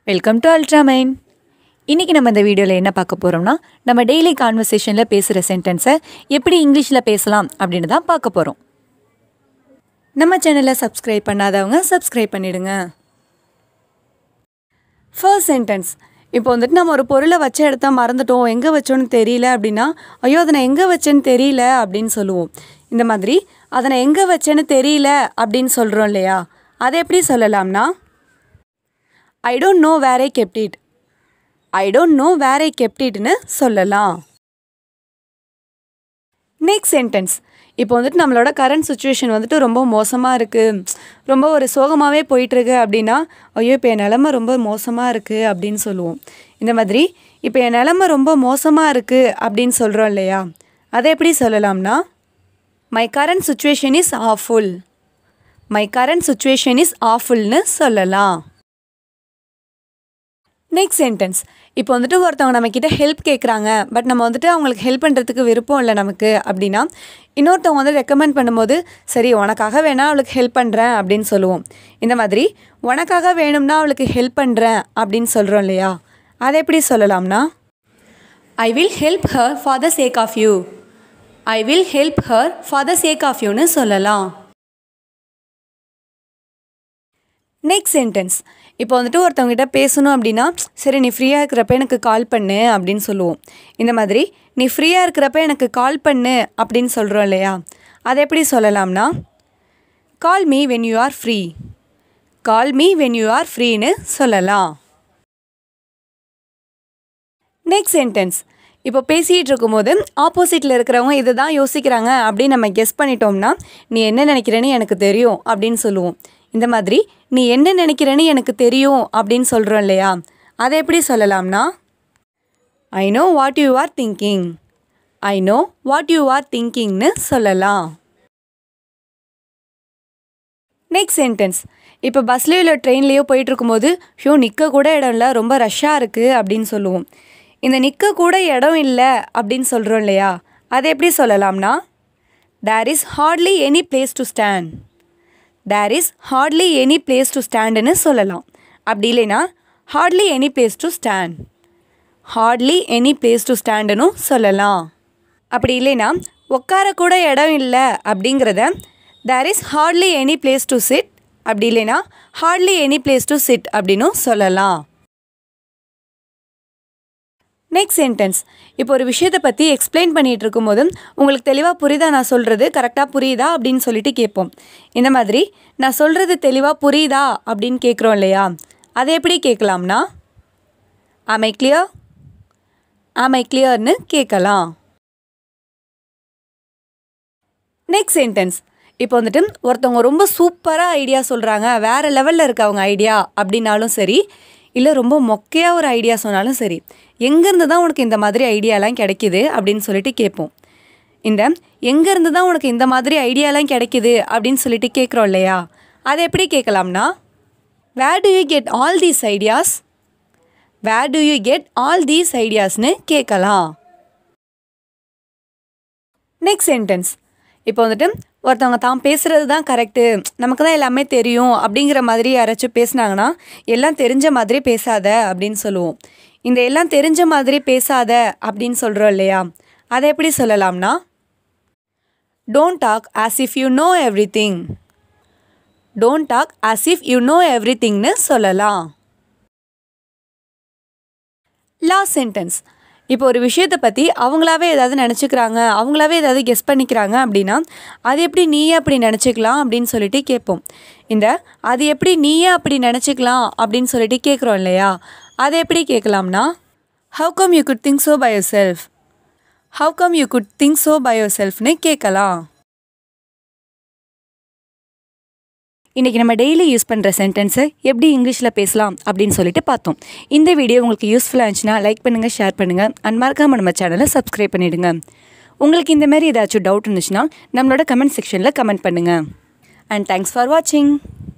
welcome to அல்ட்ராமைன் இன்றைக்கி நம்ம இந்த வீடியோவில் என்ன பார்க்க போகிறோம்னா நம்ம டெய்லி கான்வர்சேஷனில் பேசுகிற சென்டென்ஸை எப்படி இங்கிலீஷில் பேசலாம் அப்படின்னு தான் பார்க்க போகிறோம் நம்ம சேனலை சப்ஸ்கிரைப் பண்ணாதவங்க சப்ஸ்கிரைப் பண்ணிடுங்க ஃபர்ஸ்ட் சென்டென்ஸ் இப்போ வந்துட்டு நம்ம ஒரு பொருளை வச்ச இடத்த மறந்துட்டோம் எங்கே வச்சோன்னு தெரியல அப்படின்னா ஐயோ அதை நான் எங்கே வச்சேன்னு தெரியல அப்படின்னு சொல்லுவோம் இந்த மாதிரி அதை நான் எங்கே வச்சேன்னு தெரியல அப்படின்னு சொல்கிறோம் இல்லையா அதை எப்படி சொல்லலாம்னா I don't know where I kept it I don't know where I kept இட்னு சொல்லலாம் நெக்ஸ்ட் சென்டென்ஸ் இப்போ வந்துட்டு நம்மளோட கரண்ட் சுச்சுவேஷன் வந்துட்டு ரொம்ப மோசமாக இருக்குது ரொம்ப ஒரு சோகமாகவே போயிட்டுருக்கு அப்படின்னா ஐயோ இப்போ என் நிலமை ரொம்ப மோசமாக இருக்குது அப்படின்னு சொல்லுவோம் இந்த மாதிரி இப்போ என் நிலமை ரொம்ப மோசமாக இருக்குது அப்படின்னு சொல்கிறோம் இல்லையா அதை எப்படி சொல்லலாம்னா my current situation is awful my current situation is ஆஃபுல்னு சொல்லலாம் நெக்ஸ்ட் சென்டென்ஸ் இப்போ வந்துட்டு ஒருத்தவங்க நம்மக்கிட்ட ஹெல்ப் கேட்குறாங்க பட் நம்ம வந்துட்டு அவங்களுக்கு ஹெல்ப் பண்ணுறதுக்கு விருப்பம் இல்லை நமக்கு அப்படின்னா இன்னொருத்தவங்க வந்து ரெக்கமெண்ட் பண்ணும்போது சரி உனக்காக வேணா அவளுக்கு ஹெல்ப் பண்ணுறேன் அப்படின்னு சொல்லுவோம் இந்த மாதிரி உனக்காக வேணும்னா அவளுக்கு ஹெல்ப் பண்ணுறேன் அப்படின்னு சொல்கிறோம் இல்லையா அதை எப்படி சொல்லலாம்னா I will help her for the sake of you I will help her for the sake of யூன்னு சொல்லலாம் நெக்ஸ்ட் சென்டென்ஸ் இப்போ வந்துட்டு ஒருத்தவங்ககிட்ட பேசணும் அப்படின்னா சரி நீ ஃப்ரீயாக இருக்கிறப்ப எனக்கு கால் பண்ணு அப்படின்னு சொல்லுவோம் இந்த மாதிரி நீ ஃப்ரீயாக இருக்கிறப்ப எனக்கு கால் பண்ணு அப்படின்னு சொல்கிறோம் இல்லையா அதை எப்படி சொல்லலாம்னா call me when you are free call me when you are ஃப்ரீன்னு சொல்லலாம் நெக்ஸ்ட் சென்டென்ஸ் இப்போ பேசிகிட்டு இருக்கும்போது ஆப்போசிட்டில் இருக்கிறவங்க இதை தான் யோசிக்கிறாங்க அப்படின்னு நம்ம கெஸ் பண்ணிட்டோம்னா நீ என்ன நினைக்கிறேன்னு எனக்கு தெரியும் அப்படின்னு சொல்லுவோம் இந்த மாதிரி நீ என்ன நினைக்கிறேன்னு எனக்கு தெரியும் அப்படின்னு சொல்கிறோம் இல்லையா அதை எப்படி சொல்லலாம்னா I know what you are thinking I know what you are திங்கிங்னு சொல்லலாம் நெக்ஸ்ட் சென்டென்ஸ் இப்போ பஸ்லேயோ இல்லை ட்ரெயின்லேயோ போயிட்டு இருக்கும்போது ஷோ நிற்க கூட இடம் இல்லை ரொம்ப ரஷ்ஷாக இருக்குது அப்படின்னு சொல்லுவோம் இந்த நிற்க கூட இடம் இல்லை அப்படின்னு சொல்கிறோம் இல்லையா அதை எப்படி சொல்லலாம்னா there is hardly any place to stand there is hardly any place to ஸ்டாண்டுன்னு சொல்லலாம் அப்படி இல்லைன்னா hardly any place to stand hardly any place to ஸ்டாண்டுன்னு சொல்லலாம் அப்படி இல்லைன்னா உட்காரக்கூட இடம் இல்லை அப்படிங்கிறத there is hardly any place to sit அப்படி இல்லைன்னா hardly any place to sit அப்படின்னு சொல்லலாம் நெக்ஸ்ட் சென்டென்ஸ் இப்போ ஒரு விஷயத்தை பற்றி எக்ஸ்பிளைன் பண்ணிகிட்டு இருக்கும்போது உங்களுக்கு தெளிவாக புரியுதா நான் சொல்கிறது கரெக்டாக புரியுதா அப்படின்னு சொல்லிட்டு கேட்போம் இந்த மாதிரி நான் சொல்கிறது தெளிவாக புரியுதா அப்படின்னு கேட்குறோம் இல்லையா அதை எப்படி கேட்கலாம்னா ஆமை கிளியர் ஆமை கிளியர்னு கேட்கலாம் நெக்ஸ்ட் சென்டென்ஸ் இப்போ வந்துட்டு ஒருத்தவங்க ரொம்ப சூப்பராக ஐடியா சொல்கிறாங்க வேறு லெவலில் இருக்க அவங்க ஐடியா அப்படின்னாலும் சரி இல்லை ரொம்ப மொக்கையாக ஒரு ஐடியா சொன்னாலும் சரி எங்கேருந்து தான் உனக்கு இந்த மாதிரி ஐடியாலாம் கிடைக்கிது அப்படின்னு சொல்லிட்டு கேட்போம் இந்த எங்கேருந்து தான் உனக்கு இந்த மாதிரி ஐடியாலாம் கிடைக்கிது அப்படின்னு சொல்லிட்டு கேட்குறோம் இல்லையா அதை எப்படி கேட்கலாம்னா where do you get all these ideas where do you get all these ஐடியாஸ்னு கேட்கலாம் நெக்ஸ்ட் சென்டென்ஸ் இப்போ வந்துட்டு ஒருத்தவங்க தான் பேசுகிறது தான் கரெக்டு நமக்கு தான் எல்லாமே தெரியும் அப்படிங்கிற மாதிரி யாராச்சும் பேசுனாங்கன்னா எல்லாம் தெரிஞ்ச மாதிரி பேசாத அப்படின்னு சொல்லுவோம் இந்த எல்லாம் தெரிஞ்ச மாதிரி பேசாத அப்படின்னு சொல்கிறோம் இல்லையா அதை எப்படி சொல்லலாம்னா don't talk as if you know everything don't talk as if you know every திங்னு சொல்லலாம் லாஸ்ட் சென்டென்ஸ் இப்போ ஒரு விஷயத்தை பற்றி அவங்களாவே ஏதாவது நினச்சிக்கிறாங்க அவங்களாவே ஏதாவது கெஸ் பண்ணிக்கிறாங்க அப்படின்னா அது எப்படி நீயே அப்படி நினச்சிக்கலாம் அப்படின்னு சொல்லிட்டு கேட்போம் இந்த அது எப்படி நீயே அப்படி நினச்சிக்கலாம் அப்படின்னு சொல்லிட்டு கேட்குறோம் இல்லையா அதை எப்படி கேட்கலாம்னா how come you could think so by yourself how come you could think so by your செல்ஃப்னு கேட்கலாம் இன்றைக்கி நம்ம டெய்லி யூஸ் பண்ணுற சென்டென்ஸை எப்படி இங்கிலீஷில் பேசலாம் அப்படின்னு சொல்லிட்டு பார்த்தோம் இந்த வீடியோ உங்களுக்கு யூஸ்ஃபுல்லாக இருந்துச்சுன்னா லைக் பண்ணுங்கள் ஷேர் பண்ணுங்கள் அண்ட் மறக்காமல் நம்ம சேனலை சப்ஸ்கிரைப் பண்ணிவிடுங்க உங்களுக்கு இந்த மாதிரி ஏதாச்சும் டவுட் இருந்துச்சுன்னா நம்மளோட கமெண்ட் செக்ஷனில் கமெண்ட் பண்ணுங்கள் அண்ட் தேங்க்ஸ் ஃபார் வாட்சிங்